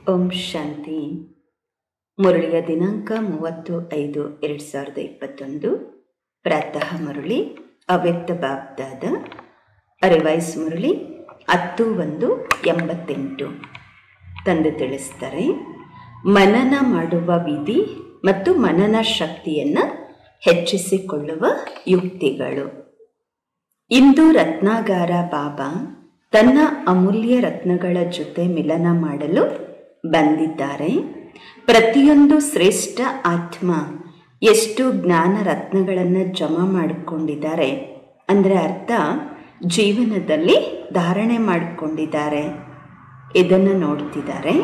ಓಂ ಶಾಂತಿ ಮುರಳಿಯ ದಿನಾಂಕ ಮೂವತ್ತು ಐದು ಎರಡು ಸಾವಿರದ ಇಪ್ಪತ್ತೊಂದು ಪ್ರಾತಃ ಮುರಳಿ ಅವ್ಯಕ್ತ ಬಾಬ್ದಾದ ರಿವೈಸ್ ಮುರಳಿ ಹತ್ತು ಒಂದು ಎಂಬತ್ತೆಂಟು ತಂದೆ ತಿಳಿಸ್ತಾರೆ ಮನನ ಮಾಡುವ ವಿಧಿ ಮತ್ತು ಮನನ ಶಕ್ತಿಯನ್ನು ಹೆಚ್ಚಿಸಿಕೊಳ್ಳುವ ಯುಕ್ತಿಗಳು ಇಂದು ರತ್ನಾಗಾರ ಬಾಬಾ ತನ್ನ ಅಮೂಲ್ಯ ರತ್ನಗಳ ಜೊತೆ ಮಿಲನ ಮಾಡಲು ಬಂದಿದ್ದಾರೆ ಪ್ರತಿಯೊಂದು ಶ್ರೇಷ್ಠ ಆತ್ಮ ಎಷ್ಟು ಜ್ಞಾನ ರತ್ನಗಳನ್ನು ಜಮಾ ಮಾಡಿಕೊಂಡಿದ್ದಾರೆ ಅಂದರೆ ಅರ್ಥ ಜೀವನದಲ್ಲಿ ಧಾರಣೆ ಮಾಡಿಕೊಂಡಿದ್ದಾರೆ ಇದನ್ನು ನೋಡ್ತಿದ್ದಾರೆ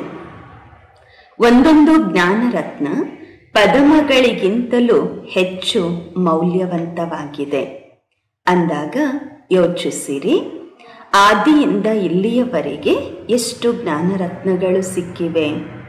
ಒಂದೊಂದು ಜ್ಞಾನ ರತ್ನ ಪದಮಗಳಿಗಿಂತಲೂ ಹೆಚ್ಚು ಮೌಲ್ಯವಂತವಾಗಿದೆ ಅಂದಾಗ ಯೋಚಿಸಿರಿ ಆದಿಯಿಂದ ಇಲ್ಲಿಯವರೆಗೆ ಎಷ್ಟು ಜ್ಞಾನರತ್ನಗಳು ಸಿಕ್ಕಿವೆ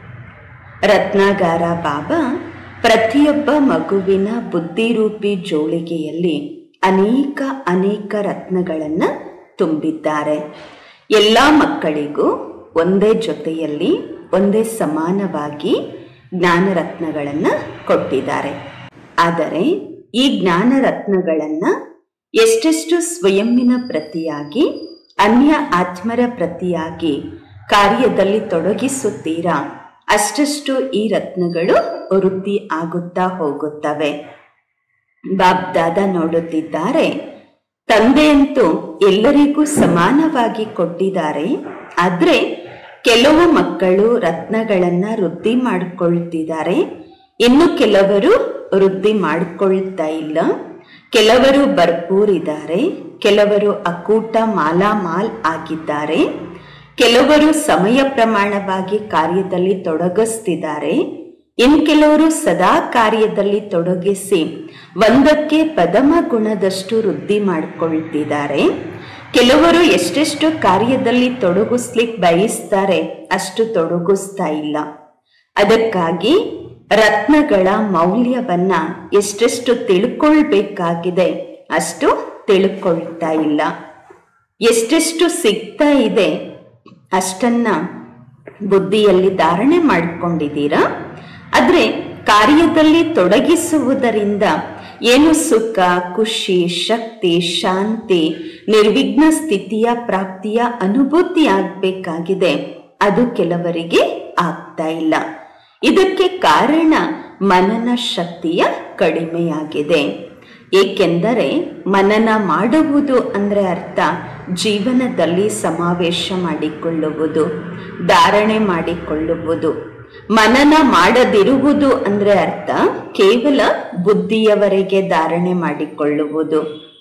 ರತ್ನಾಗಾರ ಬಾಬಾ ಪ್ರತಿಯೊಬ್ಬ ಮಗುವಿನ ಬುದ್ಧಿರೂಪಿ ಜೋಳಿಗೆಯಲ್ಲಿ ಅನೇಕ ಅನೇಕ ರತ್ನಗಳನ್ನು ತುಂಬಿದ್ದಾರೆ ಎಲ್ಲ ಮಕ್ಕಳಿಗೂ ಒಂದೇ ಜೊತೆಯಲ್ಲಿ ಒಂದೇ ಸಮಾನವಾಗಿ ಜ್ಞಾನರತ್ನಗಳನ್ನು ಕೊಟ್ಟಿದ್ದಾರೆ ಆದರೆ ಈ ಜ್ಞಾನರತ್ನಗಳನ್ನು ಎಷ್ಟೆಷ್ಟು ಸ್ವಯಂನ ಪ್ರತಿಯಾಗಿ ಅನ್ಯ ಆತ್ಮರ ಪ್ರತಿಯಾಗಿ ಕಾರ್ಯದಲ್ಲಿ ತೊಡಗಿಸುತ್ತೀರಾ ಅಷ್ಟಷ್ಟು ಈ ರತ್ನಗಳು ವೃದ್ಧಿ ಆಗುತ್ತಾ ಹೋಗುತ್ತವೆ ಬಾಬ್ದಾದ ನೋಡುತ್ತಿದ್ದಾರೆ ತಂದೆಯಂತೂ ಎಲ್ಲರಿಗೂ ಸಮಾನವಾಗಿ ಕೊಟ್ಟಿದ್ದಾರೆ ಆದರೆ ಕೆಲವು ಮಕ್ಕಳು ರತ್ನಗಳನ್ನ ವೃದ್ಧಿ ಮಾಡಿಕೊಳ್ತಿದ್ದಾರೆ ಇನ್ನು ಕೆಲವರು ವೃದ್ಧಿ ಮಾಡಿಕೊಳ್ತಾ ಇಲ್ಲ ಕೆಲವರು ಭರ್ಪೂರಿದ್ದಾರೆ ಕೆಲವರು ಅಕೂಟ ಮಾಲಾಮಾಲ್ ಆಗಿದ್ದಾರೆ ಕೆಲವರು ಸಮಯ ಪ್ರಮಾಣವಾಗಿ ಕಾರ್ಯದಲ್ಲಿ ತೊಡಗಿಸ್ತಿದ್ದಾರೆ ಇನ್ ಕೆಲವರು ಸದಾ ಕಾರ್ಯದಲ್ಲಿ ತೊಡಗಿಸಿ ಒಂದಕ್ಕೆ ಪದಮ ಗುಣದಷ್ಟು ವೃದ್ಧಿ ಮಾಡಿಕೊಳ್ತಿದ್ದಾರೆ ಕೆಲವರು ಎಷ್ಟೆಷ್ಟು ಕಾರ್ಯದಲ್ಲಿ ತೊಡಗಿಸ್ಲಿಕ್ಕೆ ಬಯಸ್ತಾರೆ ಅಷ್ಟು ತೊಡಗಿಸ್ತಾ ಇಲ್ಲ ಅದಕ್ಕಾಗಿ ರತ್ನಗಳ ಮೌಲ್ಯವನ್ನ ಎಷ್ಟೆಷ್ಟು ತಿಳ್ಕೊಳ್ಬೇಕಾಗಿದೆ ಅಷ್ಟು ತಿಳ್ಕೊಳ್ತಾ ಇಲ್ಲ ಎಷ್ಟೆಷ್ಟು ಸಿಗ್ತಾ ಇದೆ ಅಷ್ಟನ್ನ ಬುದ್ಧಿಯಲ್ಲಿ ಧಾರಣೆ ಮಾಡಿಕೊಂಡಿದ್ದೀರಾ ಆದ್ರೆ ಕಾರ್ಯದಲ್ಲಿ ತೊಡಗಿಸುವುದರಿಂದ ಏನು ಸುಖ ಖುಷಿ ಶಕ್ತಿ ಶಾಂತಿ ನಿರ್ವಿಘ್ನ ಸ್ಥಿತಿಯ ಪ್ರಾಪ್ತಿಯ ಅನುಭೂತಿ ಆಗ್ಬೇಕಾಗಿದೆ ಅದು ಕೆಲವರಿಗೆ ಆಗ್ತಾ ಇಲ್ಲ ಇದಕ್ಕೆ ಕಾರಣ ಮನನ ಶಕ್ತಿಯ ಕಡಿಮೆಯಾಗಿದೆ ಏಕೆಂದರೆ ಮನನ ಮಾಡುವುದು ಅಂದರೆ ಅರ್ಥ ಜೀವನದಲ್ಲಿ ಸಮಾವೇಶ ಮಾಡಿಕೊಳ್ಳುವುದು ಧಾರಣೆ ಮಾಡಿಕೊಳ್ಳುವುದು ಮನನ ಮಾಡದಿರುವುದು ಅಂದರೆ ಅರ್ಥ ಕೇವಲ ಬುದ್ಧಿಯವರೆಗೆ ಧಾರಣೆ ಮಾಡಿಕೊಳ್ಳುವುದು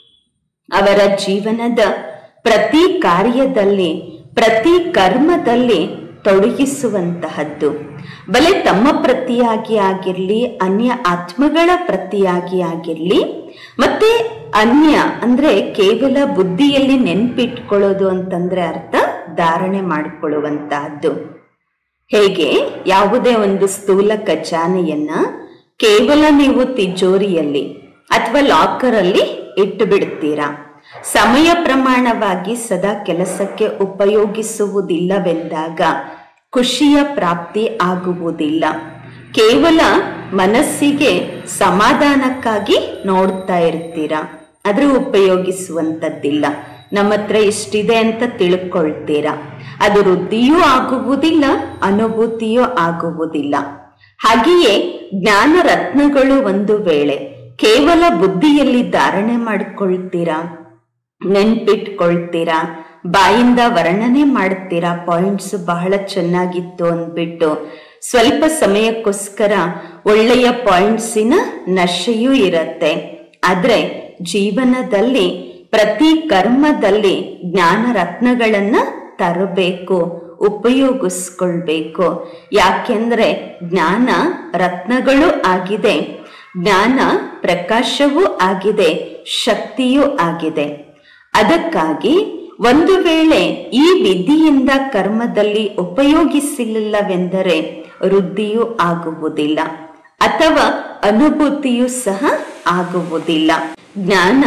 ಅವರ ಜೀವನದ ಪ್ರತಿ ಕಾರ್ಯದಲ್ಲಿ ಪ್ರತಿ ಕರ್ಮದಲ್ಲಿ ತೊಡಗಿಸುವಂತಹದ್ದು ಬಲೆ ತಮ್ಮ ಪ್ರತಿಯಾಗಿ ಆಗಿರ್ಲಿ ಅನ್ಯ ಆತ್ಮಗಳ ಪ್ರತಿಯಾಗಿ ಆಗಿರ್ಲಿ ಮತ್ತೆ ಅನ್ಯ ಅಂದ್ರೆ ಕೇವಲ ಬುದ್ಧಿಯಲ್ಲಿ ನೆನ್ಪಿಟ್ಕೊಳ್ಳೋದು ಅಂತಂದ್ರೆ ಅರ್ಥ ಧಾರಣೆ ಮಾಡಿಕೊಳ್ಳುವಂತಹದ್ದು ಹೇಗೆ ಯಾವುದೇ ಒಂದು ಸ್ಥೂಲ ಖಜಾನೆಯನ್ನ ಕೇವಲ ನೀವು ತಿಜೋರಿಯಲ್ಲಿ ಅಥವಾ ಲಾಕರ್ ಅಲ್ಲಿ ಇಟ್ಟು ಬಿಡ್ತೀರಾ ಸಮಯ ಪ್ರಮಾಣವಾಗಿ ಸದಾ ಕೆಲಸಕ್ಕೆ ಉಪಯೋಗಿಸುವುದಿಲ್ಲವೆಂದಾಗ ಖುಷಿಯ ಪ್ರಾಪ್ತಿ ಆಗುವುದಿಲ್ಲ ಕೇವಲ ಮನಸ್ಸಿಗೆ ಸಮಾಧಾನಕ್ಕಾಗಿ ನೋಡ್ತಾ ಇರ್ತೀರಾ ಆದ್ರೂ ಉಪಯೋಗಿಸುವಂಥದ್ದಿಲ್ಲ ನಮ್ಮ ಹತ್ರ ಇಷ್ಟಿದೆ ಅಂತ ತಿಳ್ಕೊಳ್ತೀರಾ ಅದು ವೃದ್ಧಿಯೂ ಆಗುವುದಿಲ್ಲ ಅನುಭೂತಿಯೂ ಆಗುವುದಿಲ್ಲ ಹಾಗೆಯೇ ಜ್ಞಾನ ರತ್ನಗಳು ಒಂದು ವೇಳೆ ಕೇವಲ ಬುದ್ಧಿಯಲ್ಲಿ ಧಾರಣೆ ಮಾಡಿಕೊಳ್ತೀರಾ ನೆನ್ಪಿಟ್ಕೊಳ್ತೀರಾ ಬಾಯಿಂದ ವರ್ಣನೆ ಮಾಡ್ತೀರಾ ಪಾಯಿಂಟ್ಸ್ ಬಹಳ ಚೆನ್ನಾಗಿತ್ತು ಅಂದ್ಬಿಟ್ಟು ಸ್ವಲ್ಪ ಸಮಯಕ್ಕೋಸ್ಕರ ಒಳ್ಳೆಯ ಪಾಯಿಂಟ್ಸಿನ ನಶೆಯೂ ಇರತ್ತೆ ಆದ್ರೆ ಜೀವನದಲ್ಲಿ ಪ್ರತಿ ಕರ್ಮದಲ್ಲಿ ಜ್ಞಾನ ರತ್ನಗಳನ್ನ ತರಬೇಕು ಉಪಯೋಗಿಸ್ಕೊಳ್ಬೇಕು ಯಾಕೆಂದ್ರೆ ಜ್ಞಾನ ರತ್ನಗಳು ಆಗಿದೆ ಜ್ಞಾನ ಪ್ರಕಾಶವೂ ಆಗಿದೆ ಶಕ್ತಿಯೂ ಆಗಿದೆ ಅದಕ್ಕಾಗಿ ಒಂದು ವೇಳೆ ಈ ವಿಧಿಯಿಂದ ಕರ್ಮದಲ್ಲಿ ಉಪಯೋಗಿಸಲಿಲ್ಲವೆಂದರೆ ವೃದ್ಧಿಯೂ ಆಗುವುದಿಲ್ಲ ಅಥವಾ ಅನುಭೂತಿಯೂ ಸಹ ಆಗುವುದಿಲ್ಲ ಜ್ಞಾನ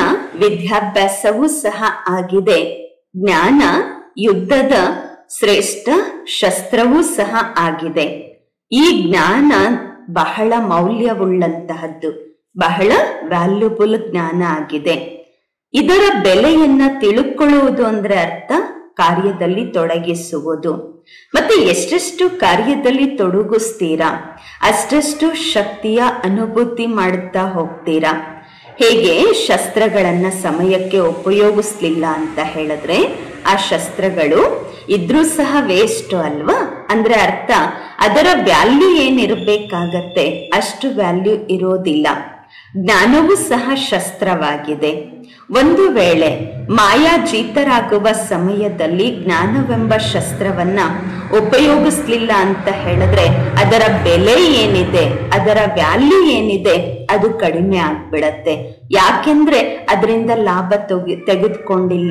ವಿದ್ಯಾಭ್ಯಾಸವೂ ಸಹ ಆಗಿದೆ ಜ್ಞಾನ ಯುದ್ಧದ ಶ್ರೇಷ್ಠ ಶಸ್ತ್ರವೂ ಸಹ ಆಗಿದೆ ಈ ಜ್ಞಾನ ಬಹಳ ಮೌಲ್ಯವುಳ್ಳಂತಹದ್ದು ಬಹಳ ವ್ಯಾಲ್ಯೂಬಲ್ ಜ್ಞಾನ ಆಗಿದೆ ಇದರ ಬೆಲೆಯನ್ನ ತಿಳುಕೊಳ್ಳುವುದು ಅಂದ್ರೆ ಅರ್ಥ ಕಾರ್ಯದಲ್ಲಿ ತೊಡಗಿಸುವುದು ಮತ್ತೆ ಎಷ್ಟೆಷ್ಟು ಕಾರ್ಯದಲ್ಲಿ ತೊಡಗಿಸ್ತೀರಾ ಅಷ್ಟೆಷ್ಟು ಶಕ್ತಿಯ ಅನುಭೂತಿ ಮಾಡುತ್ತಾ ಹೋಗ್ತೀರಾ ಹೇಗೆ ಶಸ್ತ್ರಗಳನ್ನ ಸಮಯಕ್ಕೆ ಉಪಯೋಗಿಸ್ಲಿಲ್ಲ ಅಂತ ಹೇಳಿದ್ರೆ ಆ ಶಸ್ತ್ರಗಳು ಇದ್ರೂ ಸಹ ವೇಸ್ಟ್ ಅಲ್ವಾ ಅಂದ್ರೆ ಅರ್ಥ ಅದರ ವ್ಯಾಲ್ಯೂ ಏನಿರ್ಬೇಕಾಗತ್ತೆ ಅಷ್ಟು ವ್ಯಾಲ್ಯೂ ಇರೋದಿಲ್ಲ ಜ್ಞಾನವೂ ಸಹ ಶಸ್ತ್ರವಾಗಿದೆ ಒಂದು ವೇಳೆ ಮಾಯಾಜೀತರಾಗುವ ಸಮಯದಲ್ಲಿ ಜ್ಞಾನವೆಂಬ ಶಸ್ತ್ರವನ್ನ ಉಪಯೋಗಿಸ್ಲಿಲ್ಲ ಅಂತ ಹೇಳಿದ್ರೆ ಅದರ ಬೆಲೆ ಏನಿದೆ ಅದರ ವ್ಯಾಲ್ಯೂ ಏನಿದೆ ಅದು ಕಡಿಮೆ ಆಗ್ಬಿಡತ್ತೆ ಯಾಕೆಂದ್ರೆ ಅದರಿಂದ ಲಾಭ ತೆಗೆ ತೆಗೆದುಕೊಂಡಿಲ್ಲ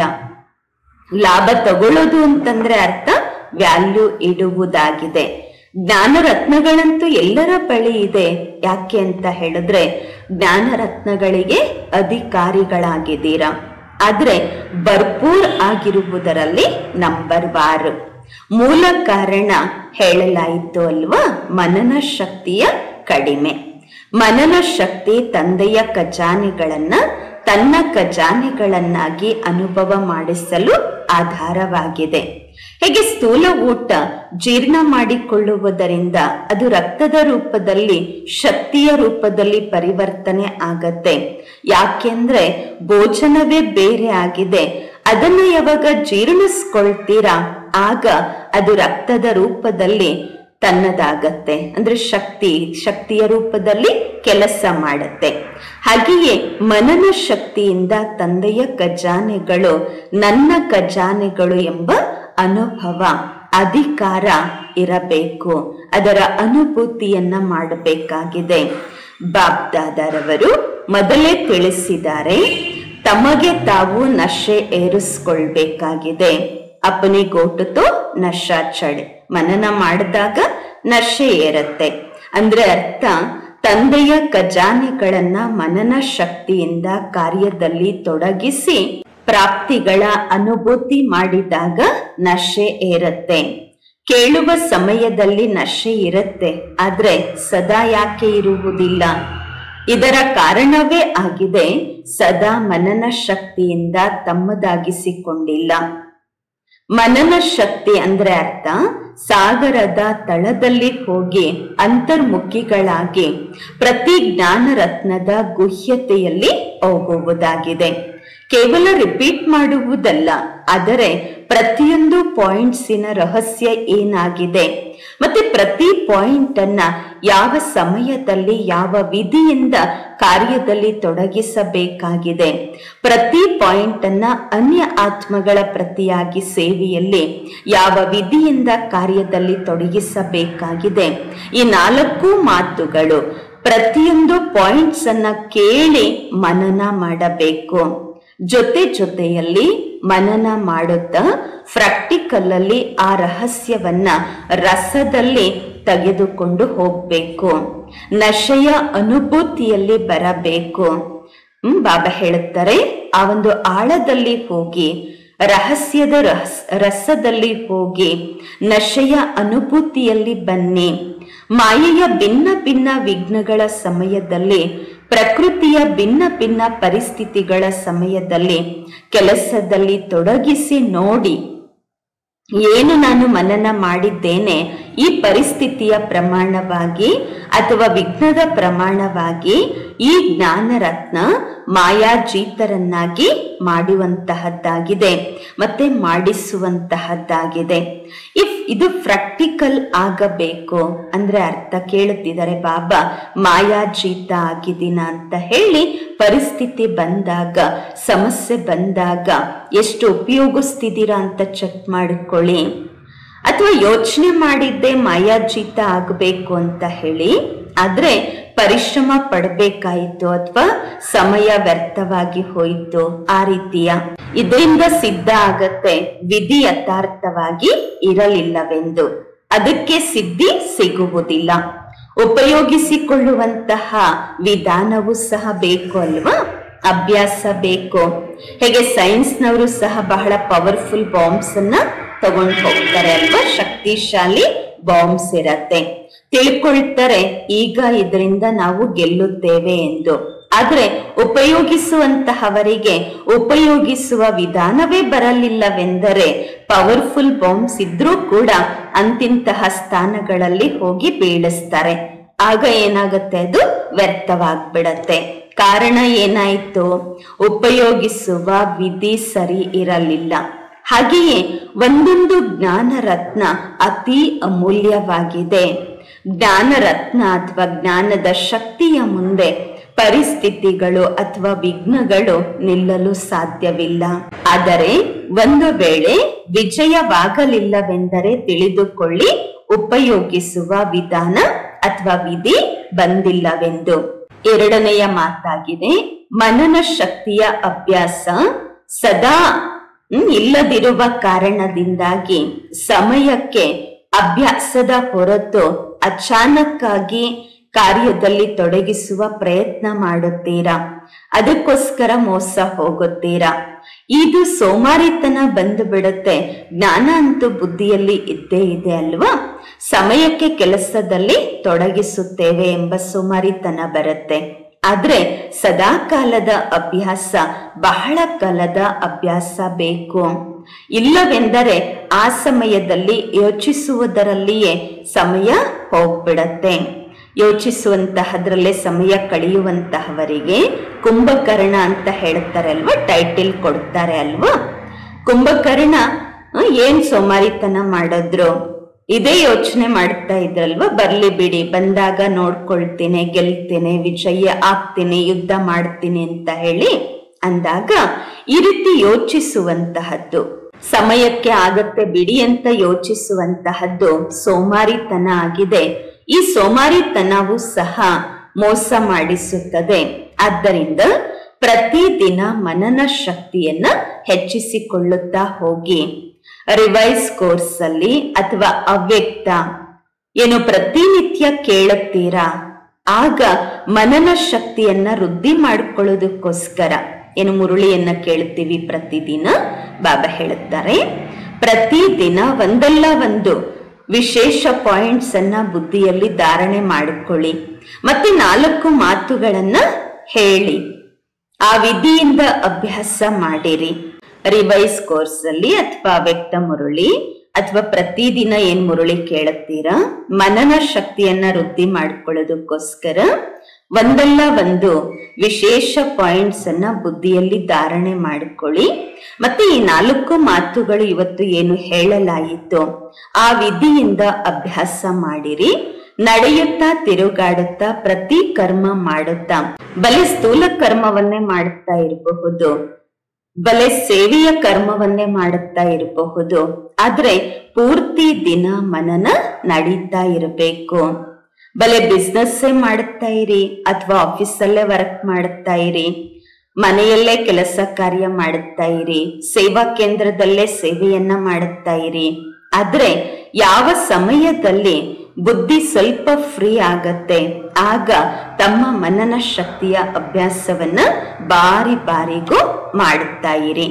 ಲಾಭ ತಗೊಳ್ಳೋದು ಅಂತಂದ್ರೆ ಅರ್ಥ ವ್ಯಾಲ್ಯೂ ಇಡುವುದಾಗಿದೆ ಜ್ಞಾನ ರತ್ನಗಳಂತೂ ಎಲ್ಲರ ಬಳಿ ಇದೆ ಯಾಕೆ ಅಂತ ಹೇಳಿದ್ರೆ ಜ್ಞಾನ ರತ್ನಗಳಿಗೆ ಅಧಿಕಾರಿಗಳಾಗಿದ್ದೀರಾ ಆದ್ರೆ ಭರ್ಪೂರ್ ಆಗಿರುವುದರಲ್ಲಿ ನಂಬರ್ ವಾರ್ ಮೂಲ ಕಾರಣ ಹೇಳಲಾಯಿತು ಅಲ್ವಾ ಮನನ ಶಕ್ತಿಯ ಕಡಿಮೆ ಮನನ ಶಕ್ತಿ ತಂದೆಯ ಖಜಾನೆಗಳನ್ನ ತನ್ನ ಖಜಾನೆಗಳನ್ನಾಗಿ ಅನುಭವ ಮಾಡಿಸಲು ಆಧಾರವಾಗಿದೆ ಹೇಗೆ ಸ್ಥೂಲ ಊಟ ಜೀರ್ಣ ಮಾಡಿಕೊಳ್ಳುವುದರಿಂದ ಅದು ರಕ್ತದ ರೂಪದಲ್ಲಿ ಶಕ್ತಿಯ ರೂಪದಲ್ಲಿ ಪರಿವರ್ತನೆ ಆಗತ್ತೆ ಯಾಕೆಂದ್ರೆ ಭೋಜನವೇ ಬೇರೆ ಆಗಿದೆ ಅದನ್ನ ಯಾವಾಗ ಜೀರ್ಣಿಸ್ಕೊಳ್ತೀರಾ ಆಗ ಅದು ರಕ್ತದ ರೂಪದಲ್ಲಿ ತನ್ನದಾಗತ್ತೆ ಅಂದ್ರೆ ಶಕ್ತಿ ಶಕ್ತಿಯ ರೂಪದಲ್ಲಿ ಕೆಲಸ ಮಾಡುತ್ತೆ ಹಾಗೆಯೇ ಮನನ ಶಕ್ತಿಯಿಂದ ತಂದೆಯ ಖಜಾನೆಗಳು ನನ್ನ ಖಜಾನೆಗಳು ಎಂಬ ಅನುಭವ ಅಧಿಕಾರ ಇರಬೇಕು ಅದರ ಅನುಭೂತಿಯನ್ನ ಮಾಡಬೇಕಾಗಿದೆ ಬಾಬ್ದಾದರವರು ಮೊದಲೇ ತಿಳಿಸಿದ್ದಾರೆ ತಮಗೆ ತಾವು ನಶೆ ಏರಿಸ್ಕೊಳ್ಬೇಕಾಗಿದೆ ಅಪನಿ ಗೋಟುತೋ ನಶಾ ಚಡೆ ಮನನ ಮಾಡಿದಾಗ ನಶೆ ಏರತ್ತೆ ಅಂದ್ರೆ ಅರ್ಥ ತಂದೆಯ ಖಜಾನೆಗಳನ್ನ ಮನನ ಶಕ್ತಿಯಿಂದ ಕಾರ್ಯದಲ್ಲಿ ತೊಡಗಿಸಿ ಪ್ರಾಪ್ತಿಗಳ ಅನುಭೂತಿ ಮಾಡಿದಾಗ ನಶೆ ಏರತ್ತೆ ಕೇಳುವ ಸಮಯದಲ್ಲಿ ನಶೆ ಇರುತ್ತೆ ಆದ್ರೆ ಸದಾ ಯಾಕೆ ಇರುವುದಿಲ್ಲ ಇದರ ಕಾರಣವೇ ಆಗಿದೆ ಸದಾ ಮನನ ಶಕ್ತಿಯಿಂದ ತಮ್ಮದಾಗಿಸಿಕೊಂಡಿಲ್ಲ ಮನನ ಶಕ್ತಿ ಅಂದ್ರೆ ಅರ್ಥ ಸಾಗರದ ತಳದಲ್ಲಿ ಹೋಗಿ ಅಂತರ್ಮುಖಿಗಳಾಗಿ ಪ್ರತಿ ಜ್ಞಾನ ರತ್ನದ ಗುಹ್ಯತೆಯಲ್ಲಿ ಹೋಗುವುದಾಗಿದೆ ಕೇವಲ ರಿಪೀಟ್ ಮಾಡುವುದಲ್ಲ ಆದರೆ ಪ್ರತಿಯೊಂದು ಪಾಯಿಂಟ್ಸಿನ ರಹಸ್ಯ ಏನಾಗಿದೆ ಮತ್ತೆ ಪ್ರತಿ ಪಾಯಿಂಟ್ ಅನ್ನ ಯಾವ ಸಮಯದಲ್ಲಿ ಯಾವ ವಿಧಿಯಿಂದ ಕಾರ್ಯದಲ್ಲಿ ತೊಡಗಿಸಬೇಕಾಗಿದೆ ಪ್ರತಿ ಪಾಯಿಂಟ್ ಅನ್ನ ಅನ್ಯ ಆತ್ಮಗಳ ಪ್ರತಿಯಾಗಿ ಸೇವೆಯಲ್ಲಿ ಯಾವ ವಿಧಿಯಿಂದ ಕಾರ್ಯದಲ್ಲಿ ತೊಡಗಿಸಬೇಕಾಗಿದೆ ಈ ನಾಲ್ಕು ಮಾತುಗಳು ಪ್ರತಿಯೊಂದು ಪಾಯಿಂಟ್ಸ್ ಅನ್ನ ಕೇಳಿ ಮನನ ಮಾಡಬೇಕು ಜೊತೆ ಜೊತೆಯಲ್ಲಿ ಮನನ ಮಾಡುತ್ತಾ ಪ್ರಾಕ್ಟಿಕಲ್ ಅಲ್ಲಿ ಆ ರಹಸ್ಯವನ್ನ ರಸದಲ್ಲಿ ತೆಗೆದುಕೊಂಡು ಹೋಗ್ಬೇಕು ನಶೆಯ ಅನುಭೂತಿಯಲ್ಲಿ ಬರಬೇಕು ಹ್ಮ್ ಬಾಬಾ ಹೇಳುತ್ತಾರೆ ಆ ಒಂದು ಆಳದಲ್ಲಿ ಹೋಗಿ ರಹಸ್ಯದ ರಹಸ್ ರಸದಲ್ಲಿ ಹೋಗಿ ನಶೆಯ ಅನುಭೂತಿಯಲ್ಲಿ ಬನ್ನಿ ಮಾಯೆಯ ಭಿನ್ನ ಭಿನ್ನ ವಿಘ್ನಗಳ ಸಮಯದಲ್ಲಿ ಪ್ರಕೃತಿಯ ಭಿನ್ನ ಭಿನ್ನ ಪರಿಸ್ಥಿತಿಗಳ ಸಮಯದಲ್ಲಿ ಕೆಲಸದಲ್ಲಿ ತೊಡಗಿಸಿ ನೋಡಿ ಏನು ನಾನು ಮನನ ಮಾಡಿದ್ದೇನೆ ಈ ಪರಿಸ್ಥಿತಿಯ ಪ್ರಮಾಣವಾಗಿ ಅಥವಾ ವಿಘ್ನದ ಪ್ರಮಾಣವಾಗಿ ಈ ಜ್ಞಾನ ರತ್ನ ಮಾಯಾಜೀತರನ್ನಾಗಿ ಮಾಡುವಂತಹದ್ದಾಗಿದೆ ಮತ್ತೆ ಮಾಡಿಸುವಂತಹದ್ದಾಗಿದೆ ಇಫ್ ಇದು ಪ್ರಾಕ್ಟಿಕಲ್ ಆಗಬೇಕು ಅಂದ್ರೆ ಅರ್ಥ ಕೇಳುತ್ತಿದ್ದಾರೆ ಬಾಬಾ ಮಾಯಾಜೀತ ಆಗಿದ್ದೀನ ಅಂತ ಹೇಳಿ ಪರಿಸ್ಥಿತಿ ಬಂದಾಗ ಸಮಸ್ಯೆ ಬಂದಾಗ ಎಷ್ಟು ಉಪಯೋಗಿಸ್ತಿದ್ದೀರಾ ಅಂತ ಚೆಕ್ ಮಾಡಿಕೊಳ್ಳಿ ಅಥವಾ ಯೋಚನೆ ಮಾಡಿದ್ದೆ ಮಾಯಾಜೀತ ಆಗಬೇಕು ಅಂತ ಹೇಳಿ ಆದ್ರೆ ಪರಿಶ್ರಮ ಪಡಬೇಕಾಯಿತು ಅಥವಾ ಸಮಯ ವ್ಯರ್ಥವಾಗಿ ಹೋಯಿತು ಆ ರೀತಿಯ ಇದರಿಂದ ಸಿದ್ಧ ಆಗತ್ತೆ ವಿಧಿ ಯಥಾರ್ಥವಾಗಿ ಇರಲಿಲ್ಲವೆಂದು ಅದಕ್ಕೆ ಸಿದ್ಧಿ ಸಿಗುವುದಿಲ್ಲ ಉಪಯೋಗಿಸಿಕೊಳ್ಳುವಂತಹ ವಿಧಾನವೂ ಸಹ ಬೇಕು ಅಲ್ವಾ ಅಭ್ಯಾಸ ಬೇಕು ಹೇಗೆ ಸೈನ್ಸ್ನವರು ಸಹ ಬಹಳ ಪವರ್ಫುಲ್ ಬಾಂಬ್ಸ್ ಅನ್ನ ತಗೊಂಡು ಹೋಗ್ತಾರೆ ಅಲ್ವಾ ಶಕ್ತಿಶಾಲಿ ಬಾಂಬ್ಸ್ ಇರತ್ತೆ ತಿಳ್ಕೊಳ್ತಾರೆ ಈಗ ಇದರಿಂದ ನಾವು ಗೆಲ್ಲುತ್ತೇವೆ ಎಂದು ಆದ್ರೆ ಉಪಯೋಗಿಸುವಂತಹವರಿಗೆ ಉಪಯೋಗಿಸುವ ವಿಧಾನವೇ ಬರಲಿಲ್ಲವೆಂದರೆ ಪವರ್ಫುಲ್ ಬಾಂಬ್ಸ್ ಇದ್ರೂ ಕೂಡ ಅಂತಿಂತಹ ಸ್ಥಾನಗಳಲ್ಲಿ ಹೋಗಿ ಬೀಳಿಸ್ತಾರೆ ಆಗ ಏನಾಗುತ್ತೆ ಅದು ವ್ಯರ್ಥವಾಗ್ಬಿಡತ್ತೆ ಕಾರಣ ಏನಾಯ್ತು ಉಪಯೋಗಿಸುವ ವಿಧಿ ಸರಿ ಇರಲಿಲ್ಲ ಹಾಗೆಯೇ ಒಂದೊಂದು ಜ್ಞಾನ ರತ್ನ ಅತಿ ಅಮೂಲ್ಯವಾಗಿದೆ ಜ್ಞಾನ ರತ್ನ ಅಥವಾ ಜ್ಞಾನದ ಶಕ್ತಿಯ ಮುಂದೆ ಪರಿಸ್ಥಿತಿಗಳು ಅಥವಾ ವಿಘ್ನಗಳು ನಿಲ್ಲಲು ಸಾಧ್ಯವಿಲ್ಲ ಆದರೆ ಒಂದು ವೇಳೆ ವಿಜಯವಾಗಲಿಲ್ಲವೆಂದರೆ ತಿಳಿದುಕೊಳ್ಳಿ ಉಪಯೋಗಿಸುವ ವಿಧಾನ ಅಥವಾ ವಿಧಿ ಬಂದಿಲ್ಲವೆಂದು ಎರಡನೆಯ ಮಾತಾಗಿದೆ ಮನನ ಶಕ್ತಿಯ ಅಭ್ಯಾಸ ಸದಾ ಹ್ಮ್, ಇಲ್ಲದಿರುವ ಕಾರಣದಿಂದಾಗಿ ಸಮಯಕ್ಕೆ ಅಭ್ಯಾಸದ ಹೊರತು ಅಚಾನಕ್ಕಾಗಿ ಕಾರ್ಯದಲ್ಲಿ ತೊಡಗಿಸುವ ಪ್ರಯತ್ನ ಮಾಡುತ್ತೀರಾ ಅದಕ್ಕೋಸ್ಕರ ಮೋಸ ಹೋಗುತ್ತೀರಾ ಇದು ಸೋಮಾರಿತನ ಬಂದು ಬಿಡುತ್ತೆ ಜ್ಞಾನ ಅಂತೂ ಬುದ್ಧಿಯಲ್ಲಿ ಇದ್ದೇ ಇದೆ ಅಲ್ವಾ ಸಮಯಕ್ಕೆ ಕೆಲಸದಲ್ಲಿ ತೊಡಗಿಸುತ್ತೇವೆ ಎಂಬ ಸೋಮಾರಿತನ ಬರುತ್ತೆ ಆದ್ರೆ ಸದಾ ಕಾಲದ ಅಭ್ಯಾಸ ಬಹಳ ಕಾಲದ ಅಭ್ಯಾಸ ಬೇಕು ಇಲ್ಲವೆಂದರೆ ಆ ಸಮಯದಲ್ಲಿ ಯೋಚಿಸುವುದರಲ್ಲಿಯೇ ಸಮಯ ಹೋಗ್ಬಿಡತ್ತೆ ಯೋಚಿಸುವಂತಹದ್ರಲ್ಲೇ ಸಮಯ ಕಳೆಯುವಂತಹವರಿಗೆ ಕುಂಭಕರ್ಣ ಅಂತ ಹೇಳ್ತಾರೆ ಅಲ್ವಾ ಟೈಟಿಲ್ ಕೊಡ್ತಾರೆ ಅಲ್ವಾ ಕುಂಭಕರ್ಣ ಆ, ಏನ್ ಸೋಮಾರಿತನ ಮಾಡಿದ್ರು ಇದೇ ಯೋಚನೆ ಮಾಡ್ತಾ ಇದ್ರಲ್ವಾ ಬರ್ಲಿ ಬಿಡಿ ಬಂದಾಗ ನೋಡ್ಕೊಳ್ತೀನಿ ಗೆಲ್ತೀನಿ ವಿಜಯ ಆಗ್ತೀನಿ ಯುದ್ಧ ಮಾಡ್ತೀನಿ ಅಂತ ಹೇಳಿ ಅಂದಾಗ ಈ ರೀತಿ ಯೋಚಿಸುವಂತಹದ್ದು ಸಮಯಕ್ಕೆ ಆಗತ್ತೆ ಬಿಡಿ ಅಂತ ಯೋಚಿಸುವಂತಹದ್ದು ಸೋಮಾರಿತನ ಆಗಿದೆ ಈ ಸೋಮಾರಿತನವು ಸಹ ಮೋಸ ಮಾಡಿಸುತ್ತದೆ ಆದ್ದರಿಂದ ಪ್ರತಿದಿನ ಮನನ ಶಕ್ತಿಯನ್ನ ಹೆಚ್ಚಿಸಿಕೊಳ್ಳುತ್ತಾ ಹೋಗಿ ರಿವೈಸ್ ಕೋರ್ಸ್ ಅಲ್ಲಿ ಅಥವಾ ಅವ್ಯಕ್ತ ಏನು ಪ್ರತಿನಿತ್ಯ ಕೇಳುತ್ತೀರಾ ಆಗ ಮನನ ಶಕ್ತಿಯನ್ನ ವೃದ್ಧಿ ಮಾಡಿಕೊಳ್ಳೋದಕ್ಕೋಸ್ಕರ ಏನು ಮುರುಳಿಯನ್ನ ಕೇಳ್ತೀವಿ ಪ್ರತಿದಿನ ಬಾಬಾ ಹೇಳುತ್ತಾರೆ ಪ್ರತಿದಿನ ಒಂದಲ್ಲ ಒಂದು ವಿಶೇಷ ಪಾಯಿಂಟ್ಸ್ ಅನ್ನ ಬುದ್ಧಿಯಲ್ಲಿ ಧಾರಣೆ ಮಾಡಿಕೊಳ್ಳಿ ಮತ್ತೆ ನಾಲ್ಕು ಮಾತುಗಳನ್ನ ಹೇಳಿ ಆ ವಿಧಿಯಿಂದ ಅಭ್ಯಾಸ ಮಾಡಿರಿ ರಿವೈಸ್ ಕೋರ್ಸ್ ಅಲ್ಲಿ ಅಥವಾ ವ್ಯಕ್ತ ಮುರುಳಿ ಅಥವಾ ಪ್ರತಿದಿನ ಏನ್ ಮುರುಳಿ ಕೇಳುತ್ತೀರಾ ಮನನ ಶಕ್ತಿಯನ್ನ ವೃದ್ಧಿ ಮಾಡ್ಕೊಳ್ಳೋದಕ್ಕೋಸ್ಕರ ಒಂದಲ್ಲ ಒಂದು ವಿಶೇಷ ಪಾಯಿಂಟ್ಸ್ ಅನ್ನ ಬುದ್ಧಿಯಲ್ಲಿ ಧಾರಣೆ ಮಾಡಿಕೊಳ್ಳಿ ಮತ್ತೆ ಈ ನಾಲ್ಕು ಮಾತುಗಳು ಇವತ್ತು ಏನು ಹೇಳಲಾಯಿತು ಆ ವಿಧಿಯಿಂದ ಅಭ್ಯಾಸ ಮಾಡಿರಿ ನಡೆಯುತ್ತಾ ತಿರುಗಾಡುತ್ತಾ ಪ್ರತಿ ಕರ್ಮ ಮಾಡುತ್ತಾ ಬಲೆ ಸ್ಥೂಲ ಕರ್ಮವನ್ನೇ ಮಾಡುತ್ತಾ ಇರಬಹುದು ಬಲೆ ಸೇವೆಯ ಕರ್ಮವನ್ನೇ ಮಾಡುತ್ತಾ ಇರಬಹುದು ಆದ್ರೆ ಪೂರ್ತಿ ದಿನ ಮನನ ನಡೀತಾ ಇರಬೇಕು ಬಲೆ ಬಿಸ್ನೆಸ್ ಮಾಡುತ್ತಾ ಇರಿ ಅಥವಾ ಆಫೀಸಲ್ಲೇ ವರ್ಕ್ ಮಾಡುತ್ತಾ ಇರಿ ಮನೆಯಲ್ಲೇ ಕೆಲಸ ಕಾರ್ಯ ಮಾಡುತ್ತಾ ಇರಿ ಸೇವಾ ಕೇಂದ್ರದಲ್ಲೇ ಸೇವೆಯನ್ನ ಮಾಡುತ್ತಾ ಇರಿ ಆದ್ರೆ ಯಾವ ಸಮಯದಲ್ಲಿ ಬುದ್ಧಿ ಸ್ವಲ್ಪ ಫ್ರೀ ಆಗತ್ತೆ ಆಗ ತಮ್ಮ ಮನನ ಶಕ್ತಿಯ ಅಭ್ಯಾಸವನ್ನ ಬಾರಿ ಬಾರಿಗೂ ಮಾಡುತ್ತಾ ಇರಿ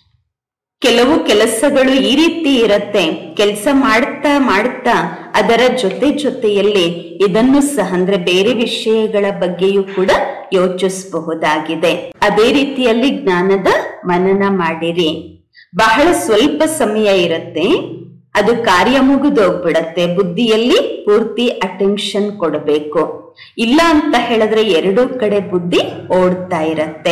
ಕೆಲವು ಕೆಲಸಗಳು ಈ ರೀತಿ ಇರತ್ತೆ ಕೆಲಸ ಮಾಡುತ್ತಾ ಮಾಡುತ್ತಾ ಅದರ ಜೊತೆ ಜೊತೆಯಲ್ಲಿ ಇದನ್ನು ಸಹ ಅಂದ್ರೆ ಬೇರೆ ವಿಷಯಗಳ ಬಗ್ಗೆಯೂ ಕೂಡ ಯೋಚಿಸಬಹುದಾಗಿದೆ ಅದೇ ರೀತಿಯಲ್ಲಿ ಜ್ಞಾನದ ಮನನ ಮಾಡಿರಿ ಬಹಳ ಸ್ವಲ್ಪ ಸಮಯ ಇರುತ್ತೆ ಅದು ಕಾರ್ಯ ಮುಗಿದೋಗ್ಬಿಡತ್ತೆ ಬುದ್ಧಿಯಲ್ಲಿ ಪೂರ್ತಿ ಅಟೆನ್ಷನ್ ಕೊಡಬೇಕು ಇಲ್ಲ ಅಂತ ಹೇಳಿದ್ರೆ ಎರಡೂ ಕಡೆ ಬುದ್ಧಿ ಓಡ್ತಾ ಇರತ್ತೆ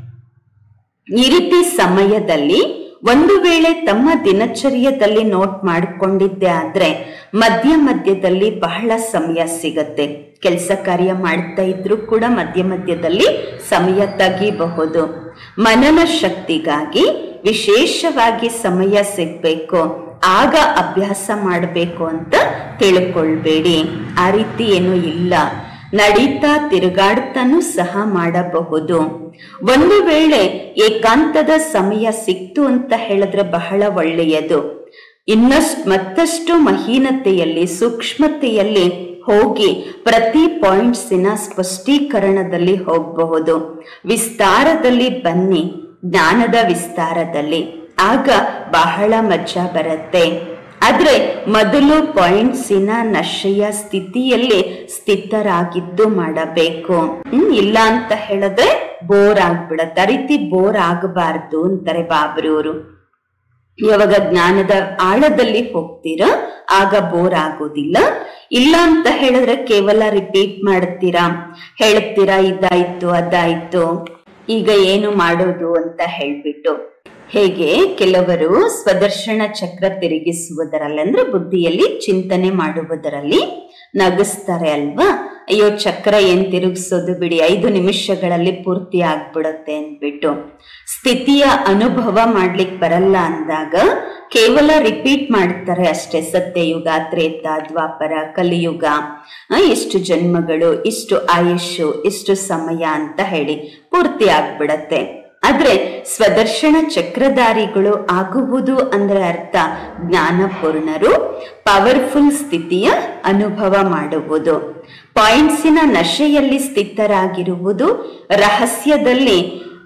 ಈ ರೀತಿ ಸಮಯದಲ್ಲಿ ಒಂದು ವೇಳೆ ತಮ್ಮ ದಿನಚರ್ಯದಲ್ಲಿ ನೋಟ್ ಮಾಡಿಕೊಂಡಿದ್ದೆ ಆದ್ರೆ ಮಧ್ಯ ಮಧ್ಯದಲ್ಲಿ ಬಹಳ ಸಮಯ ಸಿಗತ್ತೆ ಕೆಲಸ ಕಾರ್ಯ ಮಾಡ್ತಾ ಇದ್ರು ಕೂಡ ಮಧ್ಯ ಮಧ್ಯದಲ್ಲಿ ಸಮಯ ತೆಗಿಬಹುದು ಮನನ ಶಕ್ತಿಗಾಗಿ ವಿಶೇಷವಾಗಿ ಸಮಯ ಸಿಗ್ಬೇಕು ಆಗ ಅಭ್ಯಾಸ ಮಾಡಬೇಕು ಅಂತ ತಿಳ್ಕೊಳ್ಬೇಡಿ ಆ ರೀತಿ ಏನೂ ಇಲ್ಲ ನಡೀತಾ ತಿರುಗಾಡ್ತಾನೂ ಸಹ ಮಾಡಬಹುದು ಒಂದು ವೇಳೆ ಏಕಾಂತದ ಸಮಯ ಸಿಕ್ತು ಅಂತ ಹೇಳಿದ್ರೆ ಬಹಳ ಒಳ್ಳೆಯದು ಇನ್ನಷ್ಟು ಮತ್ತಷ್ಟು ಮಹೀನತೆಯಲ್ಲಿ ಸೂಕ್ಷ್ಮತೆಯಲ್ಲಿ ಹೋಗಿ ಪ್ರತಿ ಪಾಯಿಂಟ್ಸಿನ ಸ್ಪಷ್ಟೀಕರಣದಲ್ಲಿ ಹೋಗಬಹುದು ವಿಸ್ತಾರದಲ್ಲಿ ಬನ್ನಿ ಜ್ಞಾನದ ವಿಸ್ತಾರದಲ್ಲಿ ಆಗ ಬಹಳ ಮಜಾ ಬರುತ್ತೆ ಆದ್ರೆ ಮೊದಲು ಪಾಯಿಂಟ್ಸಿನ ನಶೆಯ ಸ್ಥಿತಿಯಲ್ಲಿ ಸ್ಥಿತರಾಗಿದ್ದು ಮಾಡಬೇಕು ಹ್ಮ್ ಇಲ್ಲ ಅಂತ ಹೇಳಿದ್ರೆ ಬೋರ್ ಆಗ್ಬಿಡತ್ತೆ ಆ ರೀತಿ ಬೋರ್ ಆಗಬಾರ್ದು ಅಂತಾರೆ ಬಾಬ್ರವರು ಯಾವಾಗ ಜ್ಞಾನದ ಆಳದಲ್ಲಿ ಹೋಗ್ತೀರಾ ಆಗ ಬೋರ್ ಆಗೋದಿಲ್ಲ ಇಲ್ಲ ಅಂತ ಹೇಳಿದ್ರೆ ಕೇವಲ ರಿಪೀಟ್ ಮಾಡ್ತೀರಾ ಹೇಳ್ತೀರಾ ಇದಾಯ್ತು ಅದಾಯ್ತು ಈಗ ಏನು ಮಾಡೋದು ಅಂತ ಹೇಳ್ಬಿಟ್ಟು ಹೇಗೆ ಕೆಲವರು ಸ್ವದರ್ಶನ ಚಕ್ರ ತಿರುಗಿಸುವುದರಲ್ಲಿ ಅಂದ್ರೆ ಬುದ್ಧಿಯಲ್ಲಿ ಚಿಂತನೆ ಮಾಡುವುದರಲ್ಲಿ ನಗಿಸ್ತಾರೆ ಅಲ್ವಾ ಅಯ್ಯೋ ಚಕ್ರ ಏನ್ ತಿರುಗಿಸೋದು ಬಿಡಿ ಐದು ನಿಮಿಷಗಳಲ್ಲಿ ಪೂರ್ತಿ ಆಗ್ಬಿಡತ್ತೆ ಅಂದ್ಬಿಟ್ಟು ಸ್ಥಿತಿಯ ಅನುಭವ ಮಾಡ್ಲಿಕ್ಕೆ ಬರಲ್ಲ ಅಂದಾಗ ಕೇವಲ ರಿಪೀಟ್ ಮಾಡ್ತಾರೆ ಅಷ್ಟೇ ಸತ್ಯಯುಗ ತ್ರೇತ ದ್ವಾಪರ ಕಲಿಯುಗ ಆ, ಇಷ್ಟು ಜನ್ಮಗಳು ಇಷ್ಟು ಆಯುಷು ಇಷ್ಟು ಸಮಯ ಅಂತ ಹೇಳಿ ಪೂರ್ತಿ ಆಗ್ಬಿಡತ್ತೆ ಆದ್ರೆ ಸ್ವದರ್ಶನ ಚಕ್ರಧಾರಿಗಳು ಆಗುವುದು ಅಂದ್ರೆ ಅರ್ಥ ಜ್ಞಾನಪೂರ್ಣರು ಪವರ್ಫುಲ್ ಸ್ಥಿತಿಯ ಅನುಭವ ಮಾಡುವುದು ಪಾಯಿಂಟ್ಸಿನ ನಶೆಯಲ್ಲಿ ಸ್ಥಿತರಾಗಿರುವುದು ರಹಸ್ಯದಲ್ಲಿ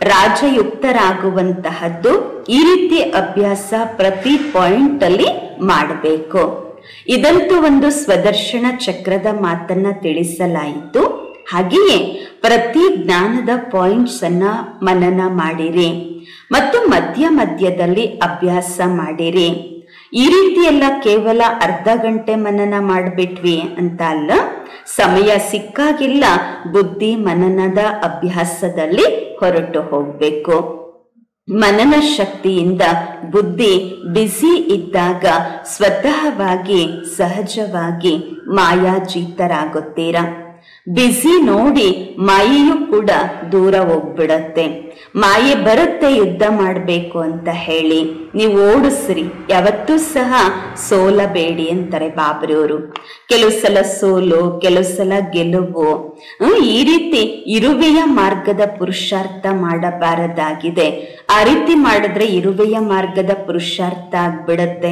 ರಾಜಯುಕ್ತರಾಗುವಂತಹದ್ದು ಈ ರೀತಿ ಅಭ್ಯಾಸ ಪ್ರತಿ ಪಾಯಿಂಟ್ ಅಲ್ಲಿ ಮಾಡಬೇಕು ಇದಂತೂ ಒಂದು ಸ್ವದರ್ಶನ ಚಕ್ರದ ಮಾತನ್ನ ತಿಳಿಸಲಾಯಿತು ಹಾಗೆಯೇ ಪ್ರತಿ ಜ್ಞಾನದ ಪಾಯಿಂಟ್ಸ್ ಅನ್ನ ಮನನ ಮಾಡಿರಿ ಮತ್ತು ಮಧ್ಯ ಮಧ್ಯದಲ್ಲಿ ಅಭ್ಯಾಸ ಮಾಡಿರಿ ಈ ರೀತಿ ಎಲ್ಲ ಕೇವಲ ಅರ್ಧ ಗಂಟೆ ಮನನ ಮಾಡ್ಬಿಟ್ವಿ ಅಂತ ಅಲ್ಲ ಸಮಯ ಸಿಕ್ಕಾಗಿಲ್ಲ ಬುದ್ಧಿ ಮನನದ ಅಭ್ಯಾಸದಲ್ಲಿ ಹೊರಟು ಹೋಗ್ಬೇಕು ಮನನ ಶಕ್ತಿಯಿಂದ ಬುದ್ಧಿ ಬ್ಯುಸಿ ಇದ್ದಾಗ ಸ್ವತಃವಾಗಿ ಸಹಜವಾಗಿ ಮಾಯಾಜೀತರಾಗುತ್ತೀರಾ ಬ್ಯುಸಿ ನೋಡಿ ಮಾಯೆಯು ಕೂಡ ದೂರ ಹೋಗ್ಬಿಡತ್ತೆ ಮಾಯೆ ಬರುತ್ತೆ ಯುದ್ಧ ಮಾಡಬೇಕು ಅಂತ ಹೇಳಿ ನೀವು ಓಡಿಸ್ರಿ ಯಾವತ್ತೂ ಸಹ ಸೋಲಬೇಡಿ ಅಂತಾರೆ ಬಾಬ್ರವರು ಕೆಲವು ಸಲ ಸೋಲು ಕೆಲವು ಸಲ ಗೆಲುವು ಹ್ಮ್, ಈ ರೀತಿ ಇರುವೆಯ ಮಾರ್ಗದ ಪುರುಷಾರ್ಥ ಮಾಡಬಾರದಾಗಿದೆ ಆ ರೀತಿ ಮಾಡಿದ್ರೆ ಇರುವೆಯ ಮಾರ್ಗದ ಪುರುಷಾರ್ಥ ಆಗ್ಬಿಡತ್ತೆ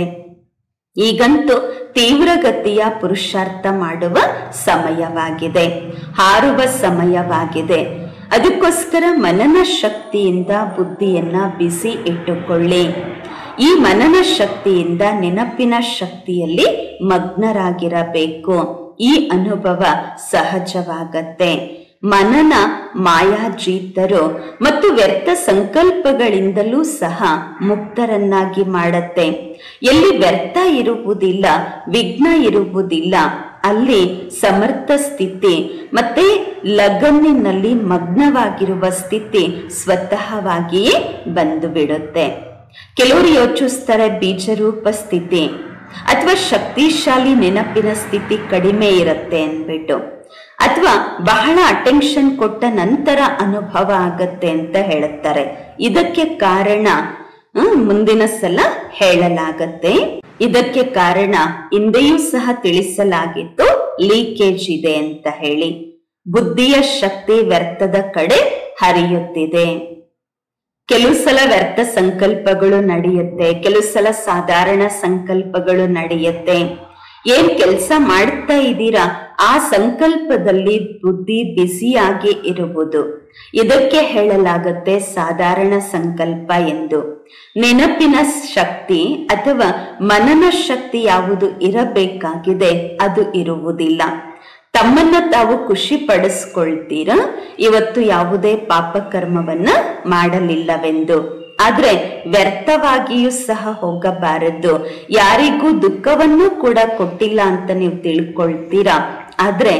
ಈಗಂತೂ ತೀವ್ರಗತಿಯ ಪುರುಷಾರ್ಥ ಮಾಡುವ ಸಮಯವಾಗಿದೆ ಹಾರುವ ಸಮಯವಾಗಿದೆ ಅದಕ್ಕೋಸ್ಕರ ಮನನ ಶಕ್ತಿಯಿಂದ ಬುದ್ಧಿಯನ್ನ ಬಿಸಿ ಇಟ್ಟುಕೊಳ್ಳಿ ಈ ಮನನ ಶಕ್ತಿಯಿಂದ ನೆನಪಿನ ಶಕ್ತಿಯಲ್ಲಿ ಮಗ್ನರಾಗಿರಬೇಕು ಈ ಅನುಭವ ಸಹಜವಾಗತ್ತೆ ಮನನ ಮಾಯಾಜೀತರು ಮತ್ತು ವ್ಯರ್ಥ ಸಂಕಲ್ಪಗಳಿಂದಲೂ ಸಹ ಮುಕ್ತರನ್ನಾಗಿ ಮಾಡತ್ತೆ ಎಲ್ಲಿ ವ್ಯರ್ಥ ಇರುವುದಿಲ್ಲ ವಿಘ್ನ ಇರುವುದಿಲ್ಲ ಅಲ್ಲಿ ಸಮರ್ಥ ಸ್ಥಿತಿ ಮತ್ತೆ ಲಗನ್ನಿನಲ್ಲಿ ಮಗ್ನವಾಗಿರುವ ಸ್ಥಿತಿ ಸ್ವತಃವಾಗಿಯೇ ಬಂದು ಬಿಡುತ್ತೆ ಕೆಲವರು ಯೋಚಿಸ್ತಾರೆ ಬೀಜರೂಪ ಸ್ಥಿತಿ ಅಥವಾ ಶಕ್ತಿಶಾಲಿ ನೆನಪಿನ ಸ್ಥಿತಿ ಕಡಿಮೆ ಇರುತ್ತೆ ಅನ್ಬಿಟ್ಟು ಅಥವಾ ಬಹಳ ಅಟೆನ್ಷನ್ ಕೊಟ್ಟ ನಂತರ ಅನುಭವ ಆಗತ್ತೆ ಅಂತ ಹೇಳುತ್ತಾರೆ ಇದಕ್ಕೆ ಕಾರಣ ಹ್ಮ್, ಮುಂದಿನ ಸಲ ಹೇಳಲಾಗತ್ತೆ ಇದಕ್ಕೆ ಕಾರಣ ಹಿಂದೆಯೂ ಸಹ ತಿಳಿಸಲಾಗಿತ್ತು ಲೀಕೇಜ್ ಇದೆ ಅಂತ ಹೇಳಿ ಬುದ್ಧಿಯ ಶಕ್ತಿ ವ್ಯರ್ಥದ ಕಡೆ ಹರಿಯುತ್ತಿದೆ ಕೆಲವು ಸಲ ವ್ಯರ್ಥ ಸಂಕಲ್ಪಗಳು ನಡೆಯುತ್ತೆ ಕೆಲವು ಸಲ ಸಾಧಾರಣ ಸಂಕಲ್ಪಗಳು ನಡೆಯುತ್ತೆ ಏನ್ ಕೆಲಸ ಮಾಡ್ತಾ ಇದ್ದೀರಾ ಆ ಸಂಕಲ್ಪದಲ್ಲಿ ಬುದ್ಧಿ ಬ್ಯುಸಿಯಾಗಿ ಇರುವುದು ಇದಕ್ಕೆ ಹೇಳಲಾಗುತ್ತೆ ಸಾಧಾರಣ ಸಂಕಲ್ಪ ಎಂದು ನೆನಪಿನ ಶಕ್ತಿ ಅಥವಾ ಮನನ ಶಕ್ತಿ ಯಾವುದು ಇರಬೇಕಾಗಿದೆ ಅದು ಇರುವುದಿಲ್ಲ ತಮ್ಮನ್ನ ತಾವು ಖುಷಿ ಪಡಿಸ್ಕೊಳ್ತೀರಾ ಇವತ್ತು ಯಾವುದೇ ಪಾಪಕರ್ಮವನ್ನ ಮಾಡಲಿಲ್ಲವೆಂದು ಆದ್ರೆ ವ್ಯರ್ಥವಾಗಿಯೂ ಸಹ ಹೋಗಬಾರದು ಯಾರಿಗೂ ದುಃಖವನ್ನು ಕೂಡ ಕೊಟ್ಟಿಲ್ಲ ಅಂತ ನೀವು ತಿಳ್ಕೊಳ್ತೀರಾ ಆದ್ರೆ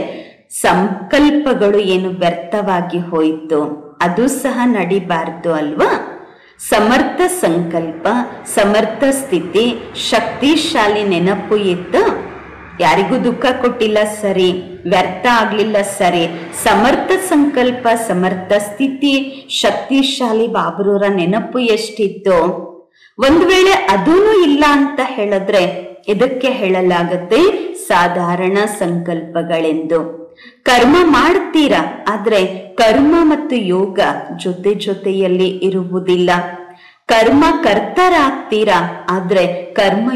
ಸಂಕಲ್ಪಗಳು ಏನು ವ್ಯರ್ಥವಾಗಿ ಹೋಯಿತು ಅದು ಸಹ ನಡಿಬಾರ್ದು ಅಲ್ವಾ ಸಮರ್ಥ ಸಂಕಲ್ಪ ಸಮರ್ಥ ಸ್ಥಿತಿ ಶಕ್ತಿಶಾಲಿ ನೆನಪು ಇತ್ತು ಯಾರಿಗೂ ದುಃಖ ಕೊಟ್ಟಿಲ್ಲ ಸರಿ ವ್ಯರ್ಥ ಆಗ್ಲಿಲ್ಲ ಸರಿ ಸಮರ್ಥ ಸಂಕಲ್ಪ ಸಮರ್ಥ ಸ್ಥಿತಿ ಶಕ್ತಿಶಾಲಿ ಬಾಬರೂರ ನೆನಪು ಎಷ್ಟಿತ್ತು ಒಂದ್ ವೇಳೆ ಅದೂ ಇಲ್ಲ ಅಂತ ಹೇಳಿದ್ರೆ ಇದಕ್ಕೆ ಹೇಳಲಾಗತ್ತೆ ಸಾಧಾರಣ ಸಂಕಲ್ಪಗಳೆಂದು ಕರ್ಮ ಮಾಡ್ತೀರಾ ಆದ್ರೆ ಕರ್ಮ ಮತ್ತು ಯೋಗ ಜೊತೆ ಜೊತೆಯಲ್ಲಿ ಇರುವುದಿಲ್ಲ ಕರ್ಮ ಕರ್ತರಾಗ್ತೀರಾ ಆದ್ರೆ ಕರ್ಮ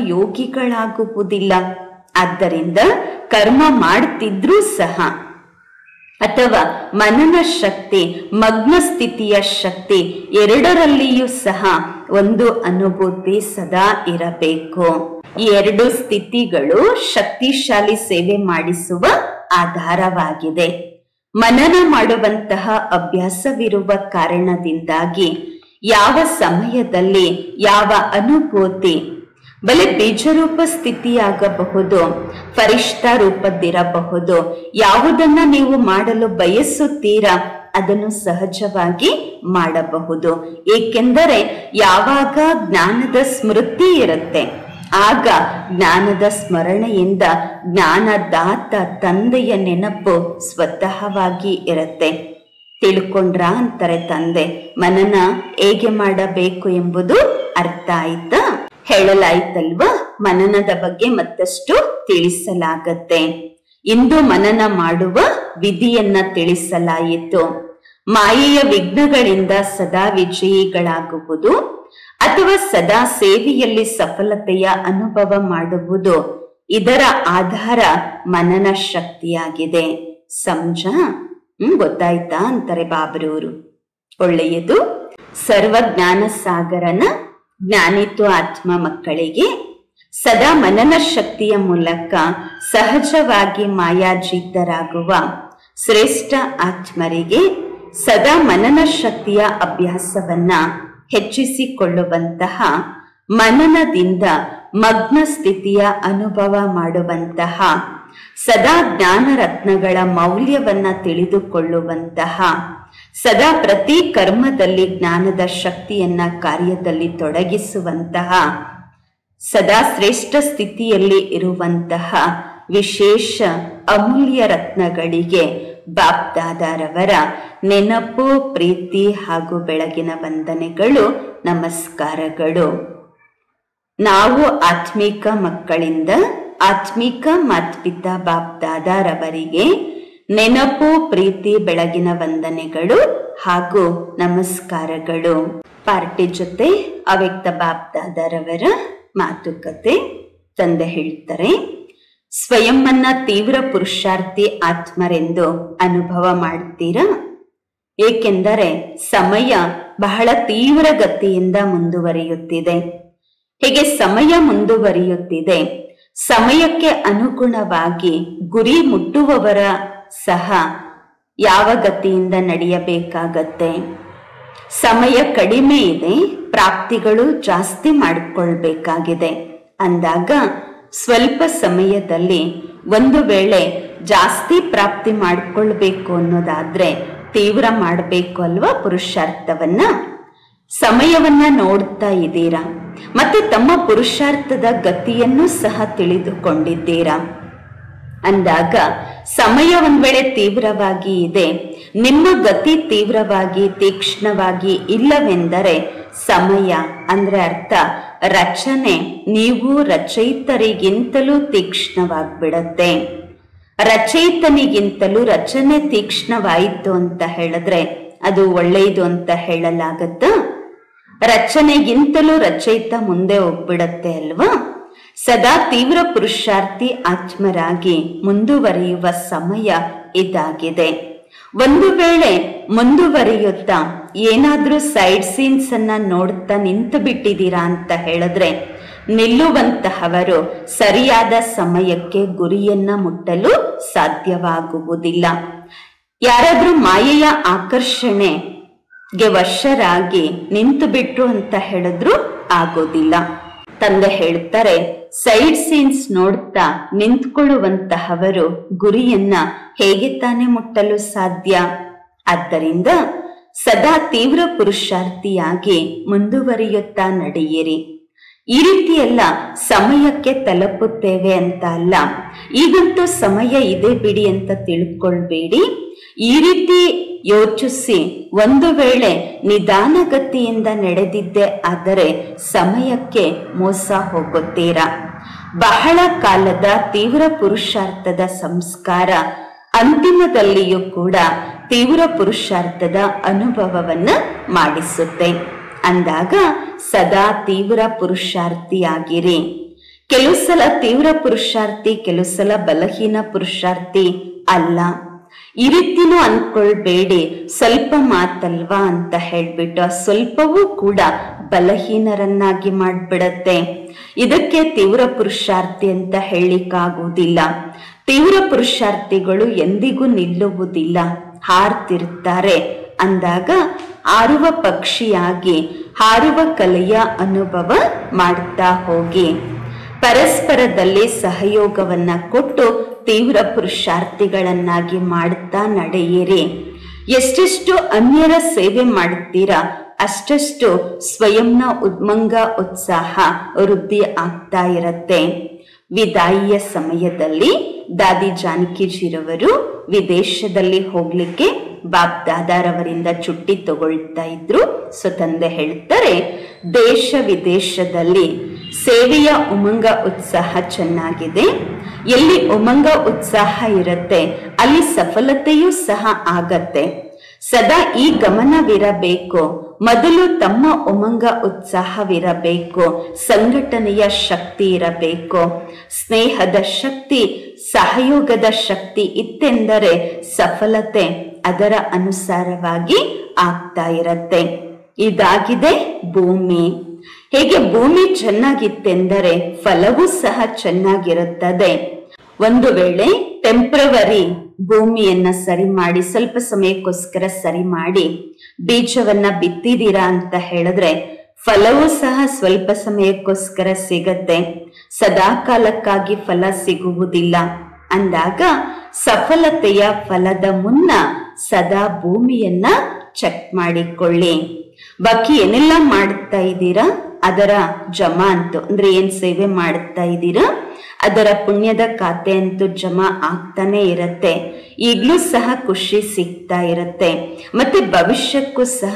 ಯೋಗಿಗಳಾಗುವುದಿಲ್ಲ ಆದ್ದರಿಂದ ಕರ್ಮ ಮಾಡ್ತಿದ್ರೂ ಸಹ ಅಥವಾ ಮನನ ಶಕ್ತಿ ಮಗ್ನ ಸ್ಥಿತಿಯ ಶಕ್ತಿ ಎರಡರಲ್ಲಿಯೂ ಸಹ ಒಂದು ಅನುಭೂತಿ ಸದಾ ಇರಬೇಕು ಈ ಎರಡು ಸ್ಥಿತಿಗಳು ಶಕ್ತಿಶಾಲಿ ಸೇವೆ ಮಾಡಿಸುವ ಆಧಾರವಾಗಿದೆ ಮನನ ಮಾಡುವಂತಹ ಅಭ್ಯಾಸವಿರುವ ಕಾರಣದಿಂದಾಗಿ ಯಾವ ಸಮಯದಲ್ಲಿ ಯಾವ ಅನುಭೂತಿ ಬಲೆ ಬೀಜರೂಪ ಸ್ಥಿತಿಯಾಗಬಹುದು ಫರಿಷ್ಠ ರೂಪದ್ದಿರಬಹುದು ಯಾವುದನ್ನ ನೀವು ಮಾಡಲು ಬಯಸುತ್ತೀರಾ ಅದನ್ನು ಸಹಜವಾಗಿ ಮಾಡಬಹುದು ಏಕೆಂದರೆ ಯಾವಾಗ ಜ್ಞಾನದ ಸ್ಮೃತಿ ಇರುತ್ತೆ ಆಗ ಜ್ಞಾನದ ಸ್ಮರಣೆಯಿಂದ ಜ್ಞಾನದಾತ ತಂದೆಯ ನೆನಪು ಸ್ವತಃವಾಗಿ ಇರುತ್ತೆ ತಿಳ್ಕೊಂಡ್ರ ಅಂತಾರೆ ತಂದೆ ಮನನ ಹೇಗೆ ಮಾಡಬೇಕು ಎಂಬುದು ಅರ್ಥ ಆಯ್ತಾ ಹೇಳಲಾಯ್ತಲ್ವಾ ಮನನದ ಬಗ್ಗೆ ಮತ್ತಷ್ಟು ತಿಳಿಸಲಾಗತ್ತೆ ಇಂದು ಮನನ ಮಾಡುವ ವಿಧಿಯನ್ನ ತಿಳಿಸಲಾಯಿತು ಮಾಯೆಯ ವಿಘ್ನಗಳಿಂದ ಸದಾ ವಿಜಯಿಗಳಾಗುವುದು ಅಥವಾ ಸದಾ ಸೇವೆಯಲ್ಲಿ ಸಫಲತೆಯ ಅನುಭವ ಮಾಡುವುದು ಇದರ ಆಧಾರ ಮನನ ಶಕ್ತಿಯಾಗಿದೆ ಸಂಜ ಹ್ಮ್ ಗೊತ್ತಾಯ್ತಾ ಅಂತಾರೆ ಬಾಬರವರು ಒಳ್ಳೆಯದು ಸರ್ವಜ್ಞಾನ ಸಾಗರನ ಜ್ಞಾನಿತ್ವ ಆತ್ಮ ಮಕ್ಕಳಿಗೆ ಸದಾ ಮನನ ಶಕ್ತಿಯ ಮೂಲಕ ಸಹಜವಾಗಿ ಮಾಯಾಜೀತರಾಗುವ ಶ್ರೇಷ್ಠ ಆತ್ಮರಿಗೆ ಸದಾ ಮನನ ಶಕ್ತಿಯ ಅಭ್ಯಾಸವನ್ನ ಹೆಚ್ಚಿಸಿಕೊಳ್ಳುವಂತಹ ಮನನದಿಂದ ಮಗ್ನ ಸ್ಥಿತಿಯ ಅನುಭವ ಮಾಡುವಂತಹ ಸದಾ ಜ್ಞಾನ ರತ್ನಗಳ ಮೌಲ್ಯವನ್ನ ತಿಳಿದುಕೊಳ್ಳುವಂತಹ ಸದಾ ಪ್ರತಿ ಕರ್ಮದಲ್ಲಿ ಜ್ಞಾನದ ಶಕ್ತಿಯನ್ನ ಕಾರ್ಯದಲ್ಲಿ ತೊಡಗಿಸುವಂತಹ ಸದಾ ಶ್ರೇಷ್ಠ ಸ್ಥಿತಿಯಲ್ಲಿ ಇರುವಂತಹ ವಿಶೇಷ ಅಮೂಲ್ಯ ರತ್ನಗಳಿಗೆ ಬಾಪ್ದಾದಾರವರ ನೆನಪು ಪ್ರೀತಿ ಹಾಗೂ ಬೆಳಗಿನ ವಂದನೆಗಳು ನಮಸ್ಕಾರಗಳು ನಾವು ಆತ್ಮಿಕ ಮಕ್ಕಳಿಂದ ಆತ್ಮಿಕ ಮಾತ್ಪಿತಾ ಬಾಪ್ದಾದಾರವರಿಗೆ ನೆನಪು ಪ್ರೀತಿ ಬೆಳಗಿನ ವಂದನೆಗಳು ಹಾಗೂ ನಮಸ್ಕಾರಗಳು ಪಾರ್ಟಿ ಜೊತೆ ಅವ್ಯಕ್ತ ಬಾಪ್ದಾದಾರವರ ಮಾತುಕತೆ ತಂದೆ ಹೇಳ್ತಾರೆ ಸ್ವಯಂವನ್ನ ತೀವ್ರ ಪುರುಷಾರ್ಥಿ ಆತ್ಮರೆಂದು ಅನುಭವ ಮಾಡ್ತೀರಾ ಏಕೆಂದರೆ ಸಮಯ ಬಹಳ ತೀವ್ರ ಗತಿಯಿಂದ ಮುಂದುವರಿಯುತ್ತಿದೆ ಹೀಗೆ ಸಮಯ ಮುಂದುವರಿಯುತ್ತಿದೆ ಸಮಯಕ್ಕೆ ಅನುಗುಣವಾಗಿ ಗುರಿ ಮುಟ್ಟುವವರ ಸಹ ಯಾವ ಗತಿಯಿಂದ ನಡೆಯಬೇಕಾಗತ್ತೆ ಸಮಯ ಕಡಿಮೆ ಇದೆ ಪ್ರಾಪ್ತಿಗಳು ಜಾಸ್ತಿ ಮಾಡಿಕೊಳ್ಬೇಕಾಗಿದೆ ಅಂದಾಗ ಸ್ವಲ್ಪ ಸಮಯದಲ್ಲಿ ಒಂದು ವೇಳೆ ಜಾಸ್ತಿ ಪ್ರಾಪ್ತಿ ಮಾಡಿಕೊಳ್ಬೇಕು ಅನ್ನೋದಾದ್ರೆ ತೀವ್ರ ಮಾಡಬೇಕು ಅಲ್ವಾ ಪುರುಷಾರ್ಥವನ್ನ ಸಮಯವನ್ನ ನೋಡ್ತಾ ಇದ್ದೀರಾ ಮತ್ತೆ ತಮ್ಮ ಪುರುಷಾರ್ಥದ ಗತಿಯನ್ನು ಸಹ ತಿಳಿದುಕೊಂಡಿದ್ದೀರಾ ಅಂದಾಗ ಸಮಯ ಒಂದ್ ವೇಳೆ ತೀವ್ರವಾಗಿ ಇದೆ ನಿಮ್ಮ ಗತಿ ತೀವ್ರವಾಗಿ ತೀಕ್ಷ್ಣವಾಗಿ ಇಲ್ಲವೆಂದರೆ ಸಮಯ ಅಂದ್ರೆ ಅರ್ಥ ರಚನೆ ನೀವು ರಚಯಿತರಿಗಿಂತಲೂ ತೀಕ್ಷ್ಣವಾಗ್ಬಿಡತ್ತೆ ರಚಯಿತನಿಗಿಂತಲೂ ರಚನೆ ತೀಕ್ಷ್ಣವಾಯಿತು ಅಂತ ಹೇಳಿದ್ರೆ ಅದು ಒಳ್ಳೆಯದು ಅಂತ ಹೇಳಲಾಗತ್ತಾ ರಚನೆಗಿಂತಲೂ ರಚಯಿತ ಮುಂದೆ ಹೋಗ್ಬಿಡತ್ತೆ ಅಲ್ವಾ ಸದಾ ತೀವ್ರ ಪುರುಷಾರ್ಥಿ ಆತ್ಮರಾಗಿ ಮುಂದುವರಿಯುವ ಸಮಯ ಇದಾಗಿದೆ ಒಂದು ವೇಳೆ ಮುಂದುವರಿಯುತ್ತಾ ಏನಾದ್ರೂ ಸೈಡ್ ಸೀನ್ಸ್ ಅನ್ನ ನೋಡ್ತಾ ನಿಂತು ಬಿಟ್ಟಿದ್ದೀರಾ ಅಂತ ಹೇಳಿದ್ರೆ ನಿಲ್ಲುವಂತಹವರು ಸರಿಯಾದ ಸಮಯಕ್ಕೆ ಗುರಿಯನ್ನ ಮುಟ್ಟಲು ಸಾಧ್ಯವಾಗುವುದಿಲ್ಲ ಯಾರಾದ್ರೂ ಮಾಯೆಯ ಆಕರ್ಷಣೆಗೆ ವಶರಾಗಿ ನಿಂತು ಬಿಟ್ರು ಅಂತ ಹೇಳಿದ್ರು ಆಗೋದಿಲ್ಲ ತಂದೆ ಹೇಳ್ತಾರೆ ಸೈಡ್ ಸೀನ್ಸ್ ನೋಡ್ತಾ ನಿಂತ್ಕೊಳ್ಳುವಂತಹವರು ಗುರಿಯನ್ನ ಹೇಗೆ ತಾನೇ ಮುಟ್ಟಲು ಸಾಧ್ಯ ಆದ್ದರಿಂದ ಸದಾ ತೀವ್ರ ಪುರುಷಾರ್ಥಿಯಾಗಿ ಮುಂದುವರಿಯುತ್ತಾ ನಡೆಯಿರಿ ಈ ರೀತಿ ಎಲ್ಲ ಸಮಯಕ್ಕೆ ತಲುಪುತ್ತೇವೆ ಅಂತ ಅಲ್ಲ ಈಗಂತೂ ಸಮಯ ಇದೆ ಬಿಡಿ ಅಂತ ತಿಳ್ಕೊಳ್ಬೇಡಿ ಈ ರೀತಿ ಯೋಚಿಸಿ ಒಂದು ವೇಳೆ ನಿಧಾನಗತಿಯಿಂದ ನಡೆದಿದ್ದೆ ಆದರೆ ಸಮಯಕ್ಕೆ ಮೋಸ ಹೋಗುತ್ತೀರಾ ಬಹಳ ಕಾಲದ ತೀವ್ರ ಪುರುಷಾರ್ಥದ ಸಂಸ್ಕಾರ ಅಂತಿಮದಲ್ಲಿಯೂ ಕೂಡ ತೀವ್ರ ಪುರುಷಾರ್ಥದ ಅನುಭವವನ್ನ ಮಾಡಿಸುತ್ತೆ ಅಂದಾಗ ಸದಾ ತೀವ್ರ ಪುರುಷಾರ್ಥಿಯಾಗಿರಿ ಕೆಲವು ಸಲ ತೀವ್ರ ಪುರುಷಾರ್ಥಿ ಕೆಲವು ಸಲ ಬಲಹೀನ ಪುರುಷಾರ್ಥಿ ಅಲ್ಲ ಈ ರೀತಿನೂ ಅನ್ಕೊಳ್ಬೇಡಿ ಸ್ವಲ್ಪ ಮಾತಲ್ವಾ ಅಂತ ಹೇಳ್ಬಿಟ್ಟು ಆ ಸ್ವಲ್ಪವೂ ಕೂಡ ಬಲಹೀನರನ್ನಾಗಿ ಮಾಡ್ಬಿಡತ್ತೆ ಇದಕ್ಕೆ ತೀವ್ರ ಪುರುಷಾರ್ಥಿ ಅಂತ ಹೇಳಿಕ್ಕಾಗುವುದಿಲ್ಲ ತೀವ್ರ ಪುರುಷಾರ್ಥಿಗಳು ಎಂದಿಗೂ ನಿಲ್ಲುವುದಿಲ್ಲ ಹಾರ್ತಿರ್ತಾರೆ ಅಂದಾಗ ಹಾರುವ ಪಕ್ಷಿಯಾಗಿ ಹಾರುವ ಕಲೆಯ ಅನುಭವ ಮಾಡ್ತಾ ಹೋಗಿ ಪರಸ್ಪರದಲ್ಲಿ ಸಹಯೋಗವನ್ನ ಕೊಟ್ಟು ತೀವ್ರ ಪುರುಷಾರ್ಥಿಗಳನ್ನಾಗಿ ಮಾಡುತ್ತಾ ನಡೆಯಿರಿ ಎಷ್ಟೆಷ್ಟು ಅನ್ಯರ ಸೇವೆ ಮಾಡುತ್ತೀರಾ ಅಷ್ಟಷ್ಟು ಸ್ವಯಂನ ಉದ್ಮಂಗ ಉತ್ಸಾಹ ವೃದ್ಧಿ ಆಗ್ತಾ ಇರತ್ತೆ ವಿದಾಯಿಯ ಸಮಯದಲ್ಲಿ ದಾದಿ ಜಾನಕಿಜಿರವರು ವಿದೇಶದಲ್ಲಿ ಹೋಗ್ಲಿಕ್ಕೆ ಬಾಬ್ ದಾದಾರವರಿಂದ ಚುಟ್ಟಿ ತಗೊಳ್ತಾ ಇದ್ರು ಸೊ ತಂದೆ ಹೇಳ್ತಾರೆ ದೇಶ ವಿದೇಶದಲ್ಲಿ ಸೇವೆಯ ಉಮಂಗ ಉತ್ಸಾಹ ಚೆನ್ನಾಗಿದೆ ಎಲ್ಲಿ ಉಮಂಗ ಉತ್ಸಾಹ ಇರುತ್ತೆ ಅಲ್ಲಿ ಸಫಲತೆಯೂ ಸಹ ಆಗತ್ತೆ ಸದಾ ಈ ಗಮನವಿರಬೇಕು ಮೊದಲು ತಮ್ಮ ಉಮಂಗ ಉತ್ಸಾಹವಿರಬೇಕು ಸಂಘಟನೆಯ ಶಕ್ತಿ ಇರಬೇಕು ಸ್ನೇಹದ ಶಕ್ತಿ ಸಹಯೋಗದ ಶಕ್ತಿ ಇತ್ತೆಂದರೆ ಸಫಲತೆ ಅದರ ಅನುಸಾರವಾಗಿ ಆಗ್ತಾ ಇರತ್ತೆ ಇದಾಗಿದೆ ಭೂಮಿ ಹೇಗೆ ಭೂಮಿ ಚೆನ್ನಾಗಿತ್ತೆಂದರೆ ಫಲವೂ ಸಹ ಚೆನ್ನಾಗಿರುತ್ತದೆ ಒಂದು ವೇಳೆ ಟೆಂಪ್ರವರಿ ಭೂಮಿಯನ್ನ ಸರಿ ಮಾಡಿ ಸ್ವಲ್ಪ ಸಮಯಕ್ಕೋಸ್ಕರ ಸರಿ ಮಾಡಿ ಬೀಜವನ್ನ ಬಿತ್ತಿದೀರಾ ಅಂತ ಹೇಳಿದ್ರೆ ಫಲವೂ ಸಹ ಸ್ವಲ್ಪ ಸಮಯಕ್ಕೋಸ್ಕರ ಸಿಗತ್ತೆ ಸದಾ ಕಾಲಕ್ಕಾಗಿ ಫಲ ಸಿಗುವುದಿಲ್ಲ ಅಂದಾಗ ಸಫಲತೆಯ ಫಲದ ಮುನ್ನ ಸದಾ ಭೂಮಿಯನ್ನ ಚೆಕ್ ಮಾಡಿಕೊಳ್ಳಿ ಬಾಕಿ ಏನೆಲ್ಲ ಮಾಡ್ತಾ ಇದ್ದೀರಾ ಅದರ ಜಮಾ ಅಂತೂ ಅಂದ್ರೆ ಏನ್ ಸೇವೆ ಮಾಡ್ತಾ ಇದ್ದೀರಾ ಅದರ ಪುಣ್ಯದ ಖಾತೆ ಅಂತೂ ಜಮಾ ಆಗ್ತಾನೆ ಇರತ್ತೆ ಈಗ್ಲೂ ಸಹ ಖುಷಿ ಸಿಗ್ತಾ ಇರತ್ತೆ ಮತ್ತೆ ಭವಿಷ್ಯಕ್ಕೂ ಸಹ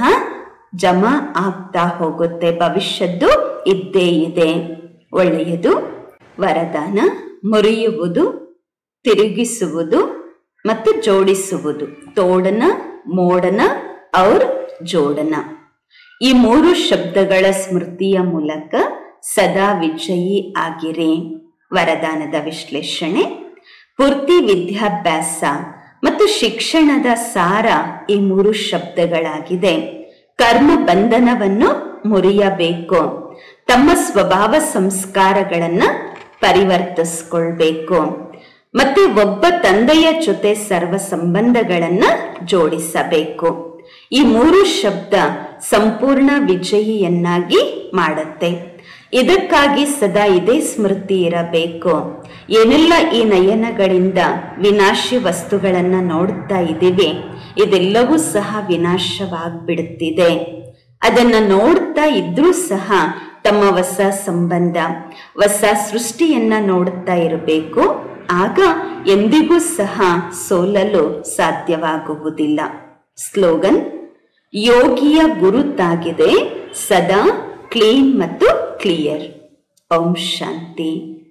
ಜಮಾ ಆಗ್ತಾ ಹೋಗುತ್ತೆ ಭವಿಷ್ಯದ್ದು ಇದ್ದೇ ಇದೆ ಒಳ್ಳೆಯದು ವರದಾನ ಮುರಿಯುವುದು ತಿರುಗಿಸುವುದು ಮತ್ತು ಜೋಡಿಸುವುದು ತೋಡನ ಮೋಡನ ಔರ್ ಜೋಡನ ಈ ಮೂರು ಶಬ್ದಗಳ ಸ್ಮೃತಿಯ ಮೂಲಕ ಸದಾ ವಿಜಯಿ ಆಗಿರಿ ವರದಾನದ ವಿಶ್ಲೇಷಣೆ ಪೂರ್ತಿ ವಿದ್ಯಾಭ್ಯಾಸ ಮತ್ತು ಶಿಕ್ಷಣದ ಸಾರ ಈ ಮೂರು ಶಬ್ದಗಳಾಗಿದೆ ಕರ್ಮ ಬಂಧನವನ್ನು ಮುರಿಯಬೇಕು ತಮ್ಮ ಸ್ವಭಾವ ಸಂಸ್ಕಾರಗಳನ್ನ ಪರಿವರ್ತಿಸ್ಕೊಳ್ಬೇಕು ಮತ್ತೆ ಒಬ್ಬ ತಂದೆಯ ಜೊತೆ ಸರ್ವ ಸಂಬಂಧಗಳನ್ನ ಜೋಡಿಸಬೇಕು ಈ ಮೂರು ಶಬ್ದ ಸಂಪೂರ್ಣ ವಿಜಯಿಯನ್ನಾಗಿ ಮಾಡುತ್ತೆ ಇದಕ್ಕಾಗಿ ಸದಾ ಇದೇ ಸ್ಮೃತಿ ಇರಬೇಕು ಏನೆಲ್ಲ ಈ ನಯನಗಳಿಂದ ವಿನಾಶಿ ವಸ್ತುಗಳನ್ನ ನೋಡ್ತಾ ಇದ್ದೀವಿ ಇದೆಲ್ಲವೂ ಸಹ ವಿನಾಶವಾಗ್ಬಿಡುತ್ತಿದೆ ಅದನ್ನ ನೋಡ್ತಾ ಇದ್ರೂ ಸಹ ತಮ್ಮ ಹೊಸ ಸಂಬಂಧ ಹೊಸ ಸೃಷ್ಟಿಯನ್ನ ನೋಡ್ತಾ ಇರಬೇಕು ಆಗ ಎಂದಿಗೂ ಸಹ ಸೋಲಲು ಸಾಧ್ಯವಾಗುವುದಿಲ್ಲ ಸ್ಲೋಗನ್ ಯೋಗಿಯ ಗುರುತಾಗಿದೆ ಸದಾ ಕ್ಲೀನ್ ಮತ್ತು ಕ್ಲಿಯರ್ ಓಂ ಶಾಂತಿ